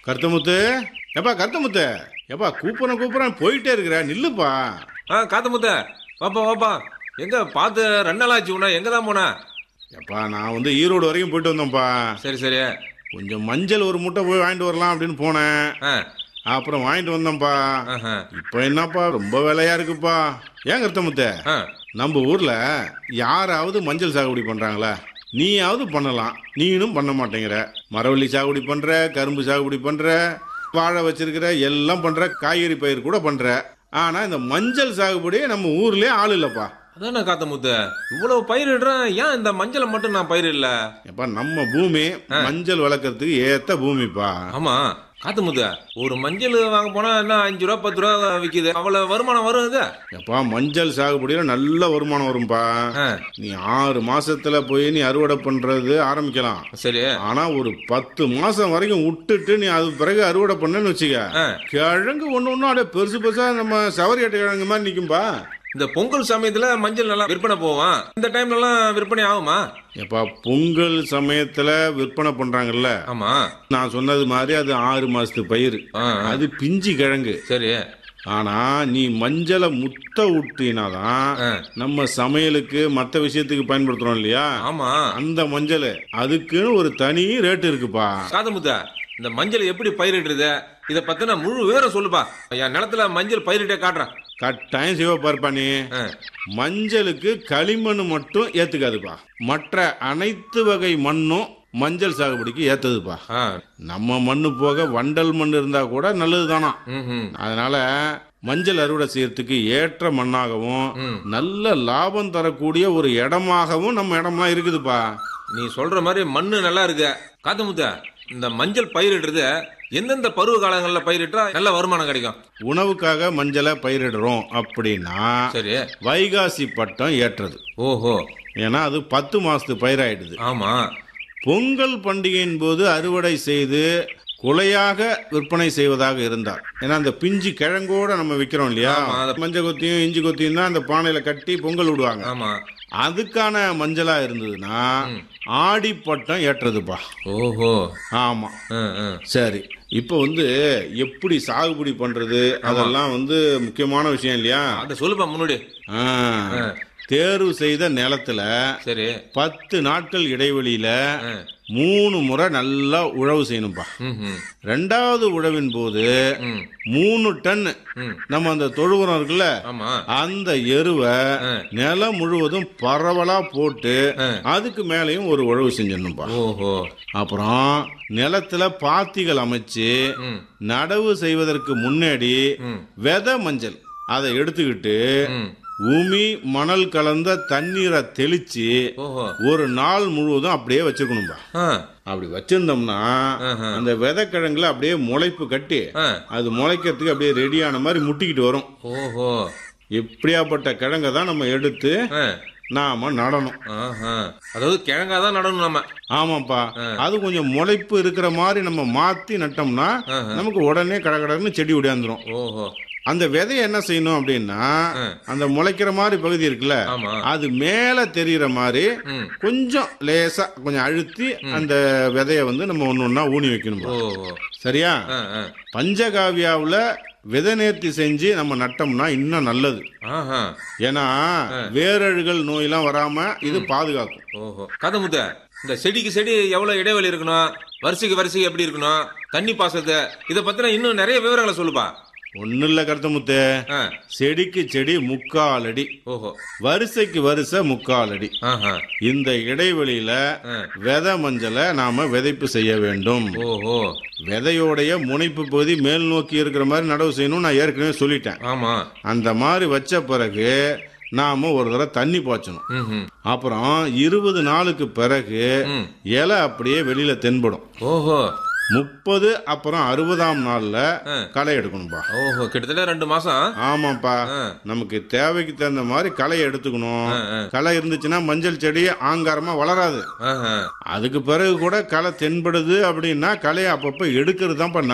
கருத்தமுத்து எப்பா கருத்தமுத்து எப்பா கூப்பிட்றேன் கூப்பிட்றேன் போயிட்டே இருக்கிற நில்லுப்பா ஆ காத்தமுத்த வாப்பா வாப்பா எங்க பார்த்து ரெண்டு நாள் ஆச்சு உன்ன எங்க தான் போன எப்பா நான் வந்து ஈரோடு வரைக்கும் போயிட்டு வந்தேன்ப்பா சரி சரி கொஞ்சம் மஞ்சள் ஒரு மூட்டை போய் வாங்கிட்டு வரலாம் அப்படின்னு போனேன் ஆ அப்புறம் வாங்கிட்டு வந்தேன்ப்பா ஆஹா. இப்போ என்னப்பா ரொம்ப விலையா இருக்குப்பா ஏன் கருத்தமுத்த ஆ நம்ம ஊர்ல யாராவது மஞ்சள் சாகுபடி பண்றாங்களா நீயாவது பண்ணலாம் நீனும் பண்ண மாட்டேங்கிற மரவள்ளி சாகுபடி பண்ற கரும்பு சாகுபடி பண்ற வாழை வச்சிருக்கிற எல்லாம் பண்ற காய்கறி பயிர் கூட பண்ற ஆனா இந்த மஞ்சள் சாகுபடி நம்ம ஊர்லயே ஆள் இல்லப்பா அதானே காத்தமுத்த இவ்வளவு பயிரிடுறேன் ஏன் இந்த மஞ்சளை மட்டும் நான் பயிரிடல எப்பா நம்ம பூமி மஞ்சள் வளர்க்கறதுக்கு ஏத்த பூமிப்பா ஆமா காத்தமுத்த ஒரு மஞ்சள் வாங்க போனா என்ன அஞ்சு ரூபா பத்து ரூபா விக்குது அவ்வளவு வருமானம் வரும் இது எப்பா மஞ்சள் சாகுபடியில நல்ல வருமானம் வரும்பா ஆ, நீ ஆறு மாசத்துல போய் நீ அறுவடை பண்றது ஆரம்பிக்கலாம் சரி ஆனா ஒரு பத்து மாசம் வரைக்கும் விட்டுட்டு நீ அது பிறகு அறுவடை பண்ணன்னு வச்சுக்க ஆ, கிழங்கு ஒண்ணு ஒண்ணு அப்படியே பெருசு பெருசா நம்ம சவரி அட்டை கிழங்கு மாதிரி நிக்கும்பா இந்த பொங்கல் சமயத்துல மஞ்சள் நல்லா விற்பனை போவான் இந்த டைம்ல எல்லாம் விற்பனை ஆகுமா எப்பா பொங்கல் சமயத்துல விற்பனை பண்றாங்கல்ல ஆமா நான் சொன்னது மாதிரி அது ஆறு மாசத்து பயிர் ஆ, ஆ. அது பிஞ்சு கிழங்கு சரி ஆனா நீ மஞ்சளை முத்த விட்டினாதான் ஆ. நம்ம சமையலுக்கு மத்த விஷயத்துக்கு பயன்படுத்துறோம் இல்லையா ஆமா அந்த மஞ்சள் அதுக்குன்னு ஒரு தனி ரேட் இருக்குப்பா காதமுத்தா இந்த மஞ்சள் எப்படி பயிரிடுறது இத பத்தின முழு விவரம் சொல்லுப்பா என் நிலத்துல மஞ்சள் பயிரிட்டே காட்டுறேன் கட்டாயம் சிவப்பார்ப்பா நீ ஆ, மஞ்சளுக்கு களிமண் மட்டும் ஏத்துக்காதுப்பா மற்ற அனைத்து வகை மண்ணும் மஞ்சள் சாகுபடிக்கு ஏத்ததுப்பா ஆ, நம்ம மண்ணு போக வண்டல் மண் இருந்தா கூட நல்லது தானா ம்ஹும். அதனால மஞ்சள் அறுவடை செய்யறதுக்கு ஏற்ற மண்ணாகவும் ம். நல்ல லாபம் தரக்கூடிய ஒரு இடமாகவும் நம்ம இடம்லாம் இருக்குதுப்பா நீ சொல்ற மாதிரி மண்ணு நல்லா இருக்கு காத்தமுத்தா இந்த மஞ்சள் பயிரிடுறது எந்தெந்த பருவ காலங்கள்ல பயிரிட்டா நல்ல வருமானம் கிடைக்கும் உணவுக்காக மஞ்சளை பயிரிடுறோம் அப்படின்னா சரி வைகாசி பட்டம் ஏற்றது ஓஹோ ஏன்னா அது பத்து மாசத்து பயிராயிடுது ஆமா பொங்கல் பண்டிகையின் போது அறுவடை செய்து குலையாக விற்பனை செய்வதாக இருந்தார் ஏன்னா அந்த பிஞ்சு கிழங்கோட நம்ம விற்கிறோம் இல்லையா ஆமா, அது- மஞ்சள் கொத்தியும் இஞ்சி கொத்தியும் தான் அந்த பானையில கட்டி பொங்கல் விடுவாங்க ஆமா அதுக்கான மஞ்சளா இருந்ததுன்னா ஆடிப்பட்டம் ஏற்றதுப்பா ஓஹோ ஆமா ஆ, ஆ. சரி இப்போ வந்து எப்படி சாகுபடி பண்றது அதெல்லாம் வந்து முக்கியமான விஷயம் இல்லையா அத சொல்லுப்பா முன்னாடி ஆ. தேர்வு செய்த நிலத்துல சரி பத்து நாட்கள் இடைவெளியில ஆ. மூணு முறை நல்லா உழவு செய்யணும்பா ம்ஹும். ரெண்டாவது உழவின் போது ம் மூணு டன் ம். நம்ம அந்த தொழு உரம் இருக்குல்ல ஆமா அந்த எருவை ஆ. நிலம் முழுவதும் பரவலா போட்டு ஆ. அதுக்கு மேலேயும் ஒரு உழவு செஞ்சிடணும்பா ஓஹோ அப்புறம் நிலத்துல பாத்திகள் அமைச்சு ம் நடவு செய்வதற்கு முன்னாடி ம் விதை மஞ்சள் அதை எடுத்துக்கிட்டு ம் உமி மணல் கலந்த தண்ணீரை தெளிச்சு ஓஹோ ஒரு நாள் முழுவதும் அப்படியே வச்சிருக்கணும்பா ஆ அப்படி வச்சிருந்தோம்னா ஆஹா. அந்த விதைக்கிழங்குல அப்படியே முளைப்பு கட்டி ஆ அது முளைக்கிறதுக்கு அப்படியே ரெடியான மாதிரி முட்டிக்கிட்டு வரும் ஓஹோ இப்படியாப்பட்ட கிழங்கை தான் நம்ம எடுத்து ஆ நாம நடணும் ஆஹா. அதாவது கிழங்காதான் நடணும் நம்ம ஆமாப்பா அது கொஞ்சம் முளைப்பு இருக்கிற மாதிரி நம்ம மாத்தி நட்டோம்னா ஆஹா. நமக்கு உடனே கடகடன்னு செடி உடையாந்துரும் ஓஹோ அந்த விதையை என்ன செய்யணும் அப்படின்னா ஆ. அந்த முளைக்கிற மாதிரி பகுதி இருக்குல்ல ஆமா அது மேல தெரியிற மாதிரி ம் கொஞ்சம் லேசா கொஞ்சம் அழுத்தி அந்த விதைய வந்து நம்ம ஒண்ணு ஒண்ணா ஊனி வைக்கணும் ஓஹோ சரியா ஆ ஆ பஞ்சகாவியாவுல விதை நேர்த்தி செஞ்சு நம்ம நட்டோம்னா இன்னும் நல்லது ஆஹா ஏன்னா வேரழுகள் நோயெல்லாம் வராம இது பாதுகாக்கும் ஓஹோ கதமுத்த இந்த செடிக்கு செடி எவ்வளவு இடைவெளி இருக்கணும் வரிசைக்கு வரிசைக்கு எப்படி இருக்கணும் தண்ணி பாசத்தை இத பத்தின இன்னும் நிறைய விவரங்களை சொல்லுப்பா ஒண்ணு இல்ல கருத்தமுத்து ஆ செடிக்கு செடி முக்கால் அடி ஓஹோ வரிசைக்கு வரிசை முக்கால் அடி ஆஹா இந்த இடைவெளியில ஆ. விதை மஞ்சளை நாம விதைப்பு செய்ய வேண்டும் ஓஹோ விதையோடைய முனைப்பு பகுதி மேல் நோக்கி இருக்கிற மாதிரி நடவு செய்யணும் நான் ஏற்கனவே சொல்லிட்டேன் ஆமா அந்த மாதிரி வச்ச பிறகு நாம ஒரு தடவை தண்ணி பாய்ச்சணும் ம் அப்புறம் இருபது நாளுக்கு பிறகு ம். இலை அப்படியே வெளியில தென்படும் ஓஹோ முப்பது அப்புறம் அறுபதாம் நாள்ல ஆ. களை எடுக்கணும்பா ஓஹோ கிட்டத்தட்ட ரெண்டு மாசம் ஆமாப்பா ஆ. நமக்கு தேவைக்கு தகுந்த மாதிரி களையை எடுத்துக்கணும் ஆ, ஆ. களை இருந்துச்சுன்னா மஞ்சள் செடி ஆங்காரமா வளராது ஆஹா அதுக்கு பிறகு கூட களை தென்படுது அப்படின்னா களையை அப்பப்ப எடுக்கிறது தான்ப்பா